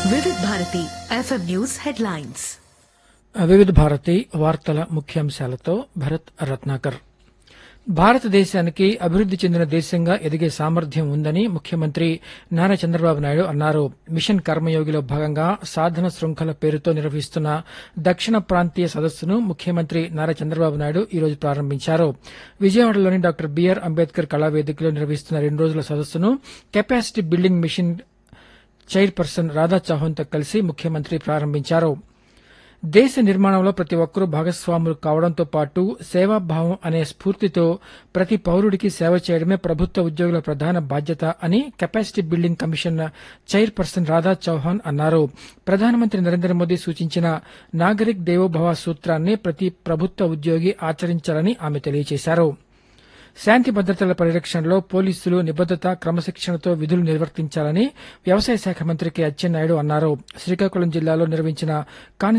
వివిధ Bharati FM news headlines వివిధ భారతి వార్తల ముఖ్యాంశాలతో భరత్ రత్నాకర్ భారతదేశానికి అభివృద్ది చెందిన దేశంగా ఎదిగే సామర్థ్యం ఉందని ముఖ్యమంత్రి నారా చంద్రబాబు నాయుడు అన్నారు మిషన్ కర్మయోగిలో భాగంగా సాధన శృంఖల పేరుతో నిర్వహిస్తున్న దక్షిణ ప్రాంతీయ సదస్సును ముఖ్యమంత్రి నారా చంద్రబాబు నాయుడు ఈ రోజు ప్రారంభించారు విజయవాడలోని డాక్టర్ బీఆర్ అంబేద్కర్ కళావేదికలో నిర్వహిస్తున్న రెండు రోజుల సదస్సును capacity building mission chairperson Radha చౌహాన్తో కలిసి ముఖ్యమంత్రి ప్రారంభించారు దేశ నిర్మాణంలో ప్రతి ఒక్కరూ భాగస్వాములు కావడంతో పాటు సేవాభావం అనే స్ఫూర్తితో ప్రతి పౌరుడికి సేవ చేయడమే ప్రభుత్వ ఉద్యోగుల ప్రధాన బాధ్యత అని capacity building commission chairperson Radha Chauhan అన్నారు ప్రధానమంత్రి నరేంద్ర మోదీ సూచించిన నాగరిక్ దేవోభవ సూత్రాన్ని ప్రతి ప్రభుత్వ ఉద్యోగి ఆచరించాలని ఆమె తెలియజేశారు శాంతి భద్రతల పరిరక్షణలో పోలీసులు నిబద్దత క్రమశిక్షణతో విధులు నిర్వర్తించాలని వ్యవసాయ శాఖ మంత్రి కె అచ్చెన్నాయుడు అన్నారు శ్రీకాకుళం జిల్లాలో నిర్వహించిన కాని